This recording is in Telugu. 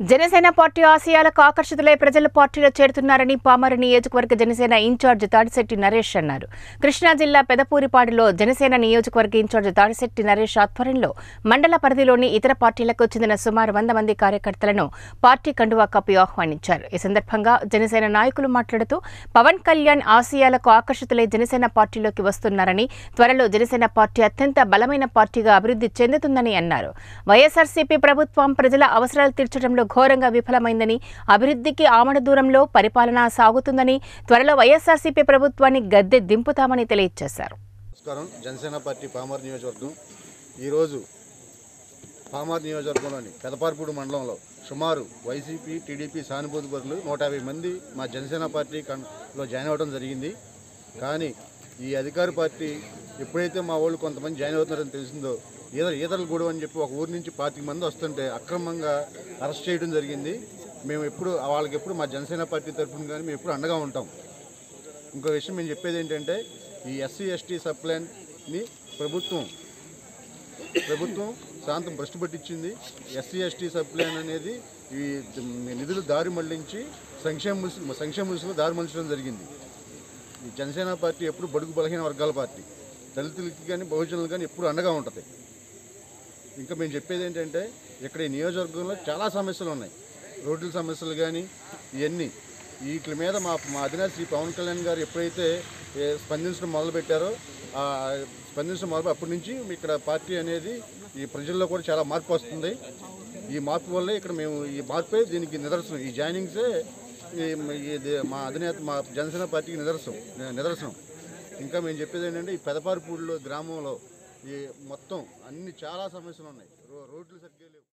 జనసేన పార్టీ ఆశయాలకు ఆకర్షితులై ప్రజలు పార్టీలో చేరుతున్నారని పామర నియోజకవర్గ జనసేన ఇన్ఛార్జ్ తాడిశెట్టి నరేష్ అన్నారు కృష్ణా జిల్లా పెదపూరిపాడులో జనసేన నియోజకవర్గ ఇన్ఛార్జ్ తాడిశెట్టి నరేష్ ఆధ్వర్యంలో మండల పరిధిలోని ఇతర పార్టీలకు చెందిన సుమారు వంద మంది కార్యకర్తలను పార్టీ కండువా కప్పి ఆహ్వానించారు ఈ సందర్భంగా జనసేన నాయకులు మాట్లాడుతూ పవన్ కళ్యాణ్ ఆశయాలకు ఆకర్షితులై జనసేన పార్టీలోకి వస్తున్నారని త్వరలో జనసేన పార్టీ అత్యంత బలమైన పార్టీగా అభివృద్ధి చెందుతుందని అన్నారు వైఎస్ఆర్సీపీ ప్రభుత్వం ప్రజల అవసరాలు తీర్చడంలో ఘోరంగా విఫలమైందని అభివృద్ధికి ఆమడ దూరంలో పరిపాలన సాగుతుందని త్వరలో వైఎస్ఆర్సీపీ ప్రభుత్వాన్ని గద్దె దింపుతామని తెలియజేశారు నమస్కారం జనసేన పార్టీ పామర్ నియోజకవర్గం ఈరోజు పామర్ నియోజకవర్గంలోని పెదపార్పూడి మండలంలో సుమారు వైసీపీ టీడీపీ సానుభూతి పరులు నూట యాభై మంది మా జనసేన పార్టీ కన్- లో జాయిన్ అవ్వడం జరిగింది కానీ ఈ అధికార పార్టీ ఎప్పుడైతే మా వాళ్ళు కొంతమంది జాయిన్ అవుతున్నారని తెలిసిందో ఈదర ఈదరల గూడెం అని చెప్పి ఒక ఊరి నుంచి పాతిక మంది వస్తుంటే అక్రమంగా అరెస్ట్ చేయడం జరిగింది మేము ఎప్పుడు వాళ్ళకి ఎప్పుడు మా జనసేన పార్టీ తరఫున కానీ మేము ఎప్పుడు అండగా ఉంటాం ఇంకో విషయం మేము చెప్పేది ఏంటంటే ఈ ఎస్సీ ఎస్టీ సప్లైని ప్రభుత్వం ప్రభుత్వం శాంతం భ్రష్టు పట్టించింది ఎస్సీ ఎస్టీ సప్లైన్ అనేది ఈ నిధులు దారి మళ్లించి సంక్షేమ ముసుగు సంక్షేమ ముసుగులో దారి మళ్లించడం జరిగింది ఈ జనసేన పార్టీ ఎప్పుడు బడుగు బలహీన వర్గాల పార్టీ దళితులకి కానీ బహుజనులకు కానీ ఎప్పుడు అండగా ఉంటుంది ఇంకా మేము చెప్పేది ఏంటంటే ఇక్కడ ఈ నియోజకవర్గంలో చాలా సమస్యలు ఉన్నాయి రోడ్ల సమస్యలు కానీ ఇవన్నీ వీటి మీద మా మా అధినేత శ్రీ పవన్ కళ్యాణ్ గారు ఎప్పుడైతే ఏ, స్పందించడం మొదలుపెట్టారో ఆ స్పందించడం మొదలు అప్పటి నుంచి ఇక్కడ పార్టీ అనేది ఈ ప్రజల్లో కూడా చాలా మార్పు వస్తుంది ఈ మార్పు వల్లే ఇక్కడ మేము ఈ మార్పే దీనికి నిదర్శనం ఈ జాయినింగ్సే ఈ- ఇది మా అధినేత మా జనసేన పార్టీకి నిదర్శనం నిదర్శనం ఇంకా మేము చెప్పేది ఏంటంటే ఈ పెదపారిపూడిలో గ్రామంలో ఈ మొత్తం అన్ని చాలా సమస్యలు ఉన్నాయి రో- రోడ్లు సరిగ్గా లేవు